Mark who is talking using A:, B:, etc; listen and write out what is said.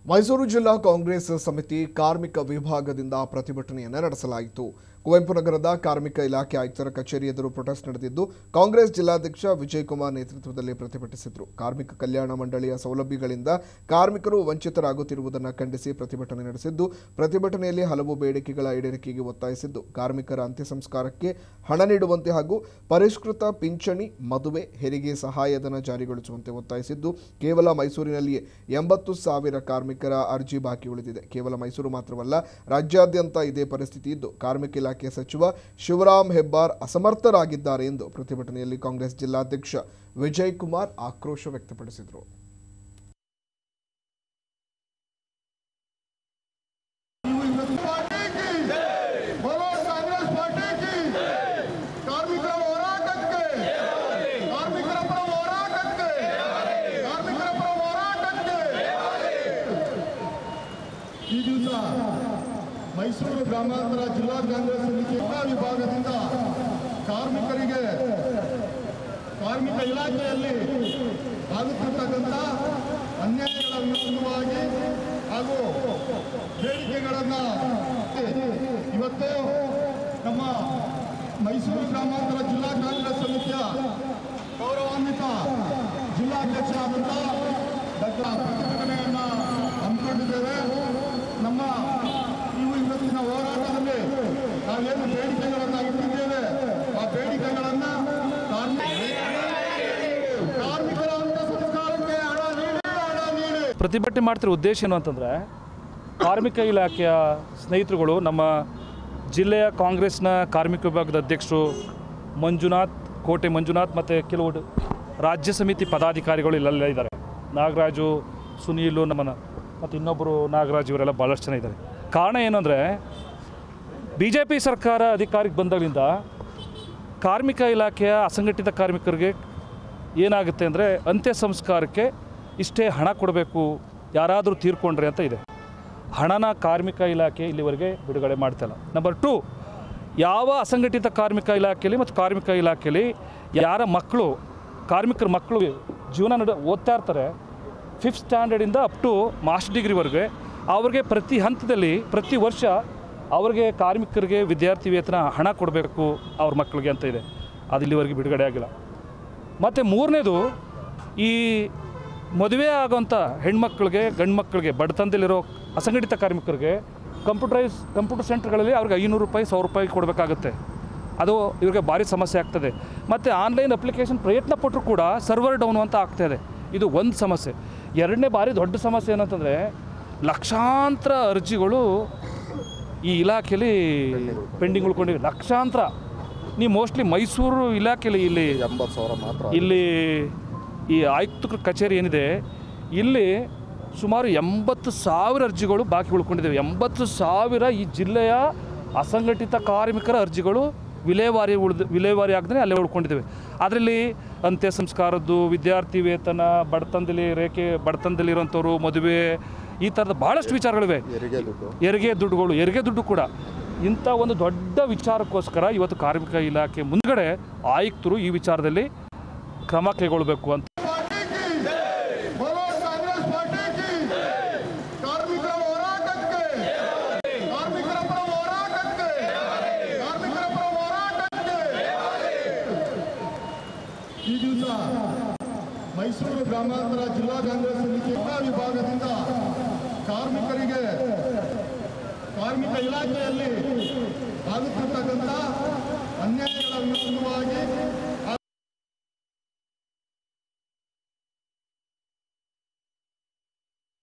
A: ಮೈಸೂರು ಜಿಲ್ಲಾ ಕಾಂಗ್ರೆಸ್ ಸಮಿತಿ ಕಾರ್ಮಿಕ ವಿಭಾಗದಿಂದ ಪ್ರತಿಭಟನೆಯನ್ನು ನಡೆಸಲಾಯಿತು ಕುವೆಂಪು ನಗರದ ಕಾರ್ಮಿಕ ಇಲಾಖೆ ಆಯುಕ್ತರ ಕಚೇರಿ ಎದುರು ಪ್ರೊಟೆಸ್ಟ್ ನಡೆದಿದ್ದು ಕಾಂಗ್ರೆಸ್ ಜಿಲ್ಲಾಧ್ಯಕ್ಷ ವಿಜಯ್ ಕುಮಾರ್ ನೇತೃತ್ವದಲ್ಲಿ ಪ್ರತಿಭಟಿಸಿದರು ಕಾರ್ಮಿಕ ಕಲ್ಯಾಣ ಮಂಡಳಿಯ ಸೌಲಭ್ಯಗಳಿಂದ ಕಾರ್ಮಿಕರು ವಂಚಿತರಾಗುತ್ತಿರುವುದನ್ನು ಖಂಡಿಸಿ ಪ್ರತಿಭಟನೆ ನಡೆಸಿದ್ದು ಪ್ರತಿಭಟನೆಯಲ್ಲಿ ಹಲವು ಬೇಡಿಕೆಗಳ ಈಡೇರಿಕೆಗೆ ಒತ್ತಾಯಿಸಿದ್ದು ಕಾರ್ಮಿಕರ ಅಂತ್ಯ ಸಂಸ್ಕಾರಕ್ಕೆ ಹಣ ನೀಡುವಂತೆ ಹಾಗೂ ಪರಿಷ್ಕೃತ ಪಿಂಚಣಿ ಮದುವೆ ಹೆರಿಗೆ ಸಹಾಯಧನ ಜಾರಿಗೊಳಿಸುವಂತೆ ಒತ್ತಾಯಿಸಿದ್ದು ಕೇವಲ ಮೈಸೂರಿನಲ್ಲಿಯೇ ಎಂಬತ್ತು ಸಾವಿರ ಕಾರ್ಮಿಕರ ಅರ್ಜಿ ಬಾಕಿ ಉಳಿದಿದೆ ಕೇವಲ ಮೈಸೂರು ಮಾತ್ರವಲ್ಲ ರಾಜ್ಯಾದ್ಯಂತ ಇದೇ ಪರಿಸ್ಥಿತಿ ಇದ್ದು ಕಾರ್ಮಿಕ ಇಲಾಖೆ ಸಚಿವ ಶಿವರಾಮ್ ಹೆಬ್ಬಾರ್ ಅಸಮರ್ಥರಾಗಿದ್ದಾರೆ ಎಂದು ಪ್ರತಿಭಟನೆಯಲ್ಲಿ ಕಾಂಗ್ರೆಸ್ ಜಿಲ್ಲಾಧ್ಯಕ್ಷ ವಿಜಯ್ ಕುಮಾರ್ ಆಕ್ರೋಶ ವ್ಯಕ್ತಪಡಿಸಿದರು
B: बोलो कांग्रेस पार्टी की ಕಾರ್ಮಿಕರ ಹೋರಾಟಕ್ಕೆ ಕಾರ್ಮಿಕರ ಪರ ಹೋರಾಟಕ್ಕೆ ಕಾರ್ಮಿಕರ ಪರ ಹೋರಾಟಕ್ಕೆ ಈ ದಿವಸ ಮೈಸೂರು ಗ್ರಾಮಾಂತರ ಜಿಲ್ಲಾ ಕಾಂಗ್ರೆಸ್ ಸಮಿತಿ ಎಲ್ಲ ವಿಭಾಗದಿಂದ ಕಾರ್ಮಿಕರಿಗೆ ಕಾರ್ಮಿಕ ಇಲಾಖೆಯಲ್ಲಿ ಆಗುತ್ತಿರ್ತಕ್ಕಂಥ ಅನ್ಯಾಯಗಳ ವಿರುದ್ಧವಾಗಿ ಹಾಗೂ ಬೇಡಿಕೆಗಳನ್ನು ಇವತ್ತು ನಮ್ಮ ಮೈಸೂರು ಗ್ರಾಮಾಂತರ ಜಿಲ್ಲಾ ಕಾಂಗ್ರೆಸ್ ಸಮಿತಿಯ ಗೌರವಾನ್ವಿತ ಜಿಲ್ಲಾಧ್ಯಕ್ಷರಾದಂಥ ಡಾಕ್ಟರ್ ಪ್ರತಿಭಟನೆಯನ್ನು ಹಮ್ಮಿಕೊಂಡಿದ್ದೇವೆ ನಮ್ಮ ಇವು ಇವತ್ತಿನ ಹೋರಾಟದಲ್ಲಿ ನಾವೇನು ಬೇಡಿಕೆಗಳನ್ನು ಇಟ್ಟಿದ್ದೇವೆ ಆ ಬೇಡಿಕೆಗಳನ್ನು ಕಾರ್ಮಿಕರ ಅಂತ್ಯ ಸಂಸ್ಕಾರಕ್ಕೆ ಹಣ ನೀಡಿ ಹಣ ನೀಡಿ
C: ಪ್ರತಿಭಟನೆ ಮಾಡ್ತಿರೋ ಉದ್ದೇಶ ಏನು ಅಂತಂದರೆ ಕಾರ್ಮಿಕ ಇಲಾಖೆಯ ಸ್ನೇಹಿತರುಗಳು ನಮ್ಮ ಜಿಲ್ಲೆಯ ಕಾಂಗ್ರೆಸ್ನ ಕಾರ್ಮಿಕ ವಿಭಾಗದ ಅಧ್ಯಕ್ಷರು ಮಂಜುನಾಥ್ ಕೋಟೆ ಮಂಜುನಾಥ್ ಮತ್ತು ಕೆಲವು ಡ- ರಾಜ್ಯ ಸಮಿತಿ ಪದಾಧಿಕಾರಿಗಳು ಇಲ್ಲೆಲ್ಲ ಇದ್ದಾರೆ ನಾಗರಾಜು ಸುನೀಲು ನಮ್ಮನ ಮತ್ತು ಇನ್ನೊಬ್ಬರು ನಾಗರಾಜ್ ಇವರೆಲ್ಲ ಭಾಳಷ್ಟು ಜನ ಇದ್ದಾರೆ ಕಾರಣ ಏನು ಅಂದರೆ ಬಿ ಜೆ ಪಿ ಸರ್ಕಾರ ಅಧಿಕಾರಕ್ಕೆ ಬಂದಾಗಲಿಂದ ಕಾರ್ಮಿಕ ಇಲಾಖೆಯ ಅಸಂಘಟಿತ ಕಾರ್ಮಿಕರಿಗೆ ಏನಾಗುತ್ತೆ ಅಂದರೆ ಅಂತ್ಯ ಸಂಸ್ಕಾರಕ್ಕೆ ಇಷ್ಟೇ ಹಣ ಕೊಡಬೇಕು ಯಾರಾದರೂ ತೀರ್ಕೊಂಡ್ರೆ ಅಂತ ಇದೆ ಹಣನ ಕಾರ್ಮಿಕ ಇಲಾಖೆ ಇಲ್ಲಿವರೆಗೆ ಬಿಡುಗಡೆ ಮಾಡ್ತಿಲ್ಲ ನಂಬರ್ ಟು ಯಾವ ಅಸಂಘಟಿತ ಕಾರ್ಮಿಕ ಇಲಾಖೆಯಲ್ಲಿ ಮತ್ತು ಕಾರ್ಮಿಕ ಇಲಾಖೆಯಲ್ಲಿ ಯಾರ ಮಕ್ಕಳು ಕಾರ್ಮಿಕರ ಮಕ್ಕಳು ಜೀವನ ನಡ ಓದ್ತಾ ಇರ್ತಾರೆ ಫಿಫ್ತ್ ಸ್ಟ್ಯಾಂಡರ್ಡಿಂದ ಅಪ್ ಟು ಮಾಸ್ಟರ್ ಡಿಗ್ರಿವರೆಗೆ ಅವ್ರಿಗೆ ಪ್ರತಿ ಹಂತದಲ್ಲಿ ಪ್ರತಿ ವರ್ಷ ಅವ್ರಿಗೆ ಕಾರ್ಮಿಕರಿಗೆ ವಿದ್ಯಾರ್ಥಿ ವೇತನ ಹಣ ಕೊಡಬೇಕು ಅವ್ರ ಮಕ್ಕಳಿಗೆ ಅಂತ ಇದೆ ಅದು ಇಲ್ಲಿವರೆಗೆ ಬಿಡುಗಡೆ ಆಗಿಲ್ಲ ಮತ್ತು ಮೂರನೇದು ಈ ಮದುವೆ ಆಗೋಂಥ ಹೆಣ್ಮಕ್ಳಿಗೆ ಗಂಡು ಮಕ್ಕಳಿಗೆ ಬಡತನದಲ್ಲಿರೋ ಅಸಂಘಟಿತ ಕಾರ್ಮಿಕರಿಗೆ ಕಂಪ್ಯೂಟರೈಸ್ ಕಂಪ್ಯೂಟರ್ ಸೆಂಟರ್ಗಳಲ್ಲಿ ಅವ್ರಿಗೆ ಐನೂರು ರೂಪಾಯಿ ಸಾವಿರ ರೂಪಾಯಿ ಕೊಡಬೇಕಾಗುತ್ತೆ ಅದು ಇವ್ರಿಗೆ ಭಾರಿ ಸಮಸ್ಯೆ ಆಗ್ತದೆ ಮತ್ತು ಆನ್ಲೈನ್ ಅಪ್ಲಿಕೇಶನ್ ಪ್ರಯತ್ನ ಪಟ್ಟರು ಕೂಡ ಸರ್ವರ್ ಡೌನ್ ಅಂತ ಆಗ್ತಾಯಿದೆ ಇದು ಒಂದು ಸಮಸ್ಯೆ ಎರಡನೇ ಭಾರಿ ದೊಡ್ಡ ಸಮಸ್ಯೆ ಏನಂತಂದರೆ ಲಕ್ಷಾಂತರ ಅರ್ಜಿಗಳು ಈ ಇಲಾಖೆಯಲ್ಲಿ ಪೆಂಡಿಂಗ್ ಉಳ್ಕೊಂಡಿವೆ ಲಕ್ಷಾಂತರ ನೀವು ಮೋಸ್ಟ್ಲಿ ಮೈಸೂರು ಇಲಾಖೆಯಲ್ಲಿ ಇಲ್ಲಿ
D: ಎಂಬತ್ತು ಸಾವಿರ ಮಾತ್ರ
C: ಇಲ್ಲಿ ಈ ಆಯುಕ್ತರ ಕಚೇರಿ ಏನಿದೆ ಇಲ್ಲಿ ಸುಮಾರು ಎಂಬತ್ತು ಸಾವಿರ ಅರ್ಜಿಗಳು ಬಾಕಿ ಉಳ್ಕೊಂಡಿದ್ದೇವೆ ಎಂಬತ್ತು ಸಾವಿರ ಈ ಜಿಲ್ಲೆಯ ಅಸಂಘಟಿತ ಕಾರ್ಮಿಕರ ಅರ್ಜಿಗಳು ವಿಲೇವಾರಿ ಉಳಿದು ವಿಲೇವಾರಿ ಆಗದೇ ಅಲ್ಲೇ ಉಳ್ಕೊಂಡಿದ್ದೇವೆ ಅದರಲ್ಲಿ ಅಂತ್ಯ ಸಂಸ್ಕಾರದ್ದು ವಿದ್ಯಾರ್ಥಿ ವೇತನ ಬಡತನದಲ್ಲಿ ರೇಖೆ ಬಡತನದಲ್ಲಿರೋಂಥವ್ರು ಮದುವೆ ಈ ಥರದ ಭಾಳಷ್ಟು ವಿಚಾರಗಳಿವೆ
D: ಹೆರಿಗೆ ದುಡ್ಡು
C: ಹೆರಿಗೆ ದುಡ್ಡುಗಳು ಹೆರಿಗೆ ದುಡ್ಡು ಕೂಡ ಇಂಥ ಒಂದು ದೊಡ್ಡ ವಿಚಾರಕ್ಕೋಸ್ಕರ ಇವತ್ತು ಕಾರ್ಮಿಕ ಇಲಾಖೆ ಮುಂದ್ಗಡೆ ಆಯುಕ್ತರು ಈ ವಿಚಾರದಲ್ಲಿ ಕ್ರಮ ಕೈಗೊಳ್ಳಬೇಕು ಅಂತ
B: ಪಾರ್ಟಿ ಕಿ बोलो कांग्रेस पार्टी की ಕಾರ್ಮಿಕರ ಹೋರಾಟಕ್ಕೆ ಕಾರ್ಮಿಕರ ಪರ ಹೋರಾಟಕ್ಕೆ ಕಾರ್ಮಿಕರ ಪರ ಹೋರಾಟಕ್ಕೆ ಈ ದಿವಸ ಮೈಸೂರು ಗ್ರಾಮಾಂತರ ಜಿಲ್ಲಾ ಕಾಂಗ್ರೆಸ್ ಸಮಿತಿ ಎಲ್ಲ ವಿಭಾಗದಿಂದ ಕಾರ್ಮಿಕರಿಗೆ ಕಾರ್ಮಿಕ ಇಲಾಖೆಯಲ್ಲಿ ಆಗುತ್ತಿರ್ತಕ್ಕಂಥ ಅನ್ಯಾಯ